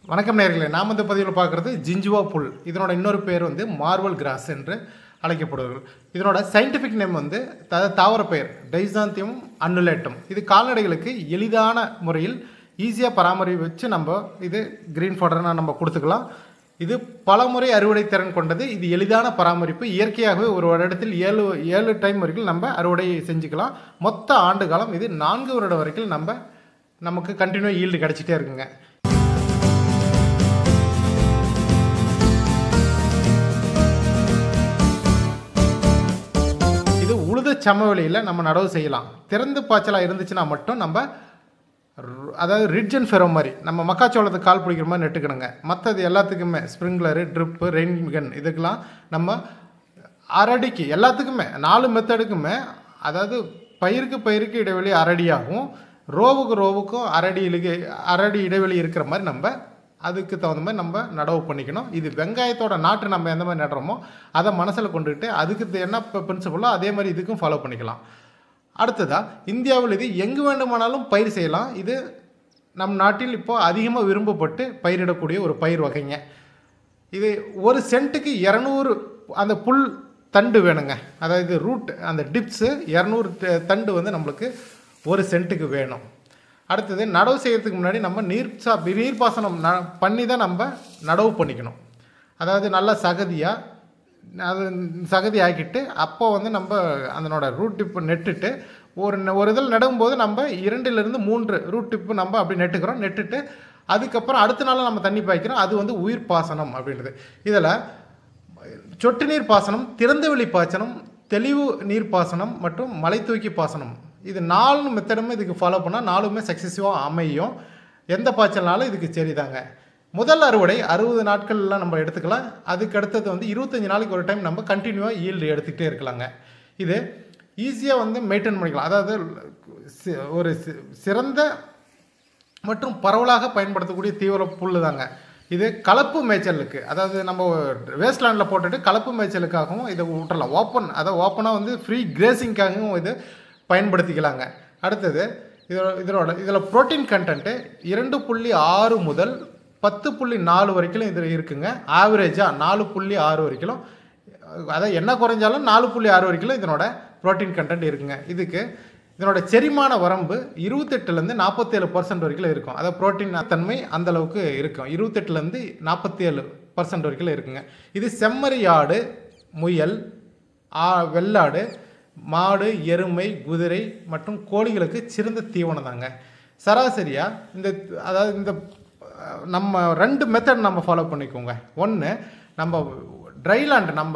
வணக்கம் நேர்களே நாம் இந்த பதிவில் பார்க்குறது ஜிஞ்சுவா புல் இதனோட இன்னொரு பேர் வந்து மார்வல் கிராஸ் என்று அழைக்கப்படுவது இதனோட சயின்டிஃபிக் நேம் வந்து த தாவர பெயர் டைசாந்தியம் அன்னுலேட்டம் இது கால்நடைகளுக்கு எளிதான முறையில் ஈஸியாக பராமரிப்பு வச்சு நம்ம இது க்ரீன் ஃபோடர்னா நம்ம கொடுத்துக்கலாம் இது பல முறை அறுவடை திறன் கொண்டது இது எளிதான பராமரிப்பு இயற்கையாகவே ஒரு வருடத்தில் ஏழு ஏழு டைம் வரைக்கும் நம்ம அறுவடை செஞ்சுக்கலாம் மொத்த ஆண்டு காலம் இது நான்கு வருடம் வரைக்கும் நம்ம நமக்கு கண்டினியூ ஈல்டு கிடச்சிட்டே இருக்குங்க இது உழுத சமவெளியில் நம்ம நடவு செய்யலாம் திறந்து பாய்ச்சலாக இருந்துச்சுன்னா மட்டும் நம்ம ரு- அதாவது ரிட்ஜ் அண்ட் ஃபெரோ மாதிரி நம்ம மக்காச்சோளத்துக்கு கால் பிடிக்கிற மாதிரி நெட்டுக்கணுங்க மற்றது எல்லாத்துக்குமே ஸ்ப்ரிங்க்லரு ட்ரிப்பு ரெயின் கன் இதுக்கெல்லாம் நம்ம அரடிக்கு எல்லாத்துக்குமே நாலு மெத்தடுக்குமே அதாவது பயிருக்கு பயிருக்கு இடைவெளி அரடியாகும் ரோவுக்கு ரோவுக்கும் அரடி இழுகு அரடி இடைவெளி இருக்கிற மாதிரி நம்ம அதுக்கு தகுந்த மாதிரி நம்ம நடவு பண்ணிக்கணும் இது வெங்காயத்தோட நாட்டு நம்ம எந்த மாதிரி நடுறோமோ அதை மனசில் கொண்டுக்கிட்டு அதுக்கு இது என்ன பிரின்சிபலோ அதே மாதிரி இதுக்கும் ஃபாலோ பண்ணிக்கலாம் அடுத்ததா இந்தியாவில் இது எங்கு வேண்டுமானாலும் பயிர் செய்யலாம் இது நம் நாட்டில் இப்போ அதிகமாக விரும்பப்பட்டு பயிரிடக்கூடிய ஒரு பயிர் வகைங்க இது ஒரு சென்ட்டுக்கு இரநூறு அந்த புல் தண்டு வேணுங்க அதாவது ரூட் அந்த டிப்ஸு இரநூறு தண்டு வந்து நம்மளுக்கு ஒரு சென்ட்டுக்கு வேணும் அடுத்தது நடவு செய்யறதுக்கு முன்னாடி நம்ம நீர் சா நீர்ப்பாசனம் ந பண்ணி தான் நம்ம நடவு பண்ணிக்கணும் அதாவது நல்லா சகதியாக அது சகதி ஆக்கிட்டு அப்போ வந்து நம்ம அதனோட ரூட் டிப்பு நெட்டுட்டு ஒரு ந- ஒரு இதில் நடும்போது நம்ம இரண்டிலிருந்து மூன்று ரூட் டிப்பு நம்ம அப்படி நெட்டுக்கிறோம் நெட்டுட்டு அதுக்கப்புறம் அடுத்த நாள் நம்ம தண்ணி பாய்க்கிறோம் அது வந்து உயிர் பாசனம் அப்படின்றது இதில் சொட்டு நீர் பாசனம் திறந்தவெளி பாசனம் தெளிவு நீர் பாசனம் மற்றும் மலை தூக்கி பாசனம் இது நாலு மெத்தடுமே இதுக்கு ஃபாலோ பண்ணால் நாலுமே சக்ஸஸிவாக அமையும் எந்த பாய்ச்சல்னாலும் இதுக்கு சரிதாங்க முதல் அறுவடை அறுபது நாட்கள்லாம் நம்ம எடுத்துக்கலாம் அதுக்கு அடுத்தது வந்து இருபத்தஞ்சி நாளைக்கு ஒரு டைம் நம்ம கண்டினியூவாக ஈல்டு எடுத்துக்கிட்டே இருக்கலாங்க இது ஈஸியாக வந்து மெயின்டைன் பண்ணிக்கலாம் அதாவது சி- ஒரு சி- சிறந்த மற்றும் பரவலாக பயன்படுத்தக்கூடிய தீவிர புல் தாங்க இது கலப்பு மேய்ச்சலுக்கு அதாவது நம்ம வேஸ்ட்லேண்டில் போட்டுட்டு கலப்பு மேய்ச்சலுக்காகவும் இதை விட்டுறலாம் ஓப்பன் அதாவது ஓப்பனாக வந்து ஃப்ரீ கிரேசிங்காகவும் இது பயன்படுத்திக்கலாங்க அடுத்தது இதோட இதோட இதில் புரோட்டீன் கண்டென்ட்டு இரண்டு புள்ளி ஆறு முதல் பத்து புள்ளி நாலு வரைக்கும் இதில் இருக்குங்க ஆவரேஜாக நாலு புள்ளி ஆறு வரைக்கும் அதாவது என்ன குறைஞ்சாலும் நாலு புள்ளி ஆறு வரைக்கும் இதனோட புரோட்டீன் கண்டென்ட் இருக்குங்க இதுக்கு இதனோட செரிமான வரம்பு இருபத்தெட்டுலேருந்து நாற்பத்தேழு பர்சன்ட் வரைக்கும் இருக்கும் அதாவது புரோட்டீன் தன்மை அந்த அளவுக்கு இருக்கும் இருபத்தெட்டுலேருந்து நாற்பத்தி ஏழு பர்சன்ட் வரைக்கும் இருக்குங்க இது செம்மறி ஆடு முயல் ஆ வெள்ளாடு மாடு எருமை குதிரை மற்றும் கோழிகளுக்கு சிறந்த தீவனம் தாங்க சராசரியாக இந்த அதாவது இந்த அஹ், நம்ம ரெண்டு மெத்தட் நம்ம ஃபாலோ பண்ணிக்கோங்க ஒன்று நம்ம ட்ரைலாண்ட் நம்ம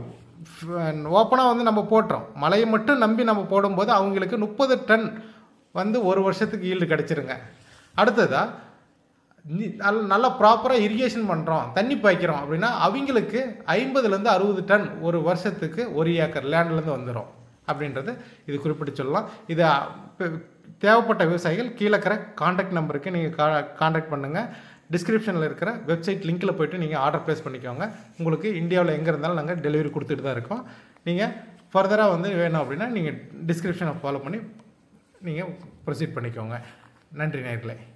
ஓப்பனாக வந்து நம்ம போட்டுறோம் மழையை மட்டும் நம்பி நம்ம போடும்போது அவங்களுக்கு முப்பது டன் வந்து ஒரு வருஷத்துக்கு ஈல்டு கிடச்சிருங்க அடுத்ததாக நி- நல்ல நல்லா ப்ராப்பராக இரிகேஷன் பண்ணுறோம் தண்ணி பாய்க்கிறோம் அப்படின்னா அவங்களுக்கு ஐம்பதுலேருந்து அறுபது டன் ஒரு வருஷத்துக்கு ஒரு ஏக்கர் லேண்ட்லேருந்து வந்துடும் அப்படின்றது இது குறிப்பிட்டு சொல்லலாம் இது அ, பெ- தேவைப்பட்ட விவசாயிகள் கீழே இருக்கிற காண்டாக்ட் நம்பருக்கு நீங்கள் கா காண்டாக்ட் பண்ணுங்கள் டிஸ்கிரிப்ஷனில் இருக்கிற வெப்சைட் லிங்க்கில் போயிட்டு நீங்கள் ஆர்டர் ப்ளேஸ் பண்ணிக்கோங்க உங்களுக்கு இந்தியாவில் எங்கே இருந்தாலும் நாங்கள் டெலிவரி கொடுத்துட்டு தான் இருக்கோம் நீங்கள் ஃபர்தராக வந்து வேணும் அப்படின்னா நீங்கள் டிஸ்கிரிப்ஷனை ஃபாலோ பண்ணி நீங்கள் ப்ரொசீட் பண்ணிக்கோங்க நன்றி நேர்களே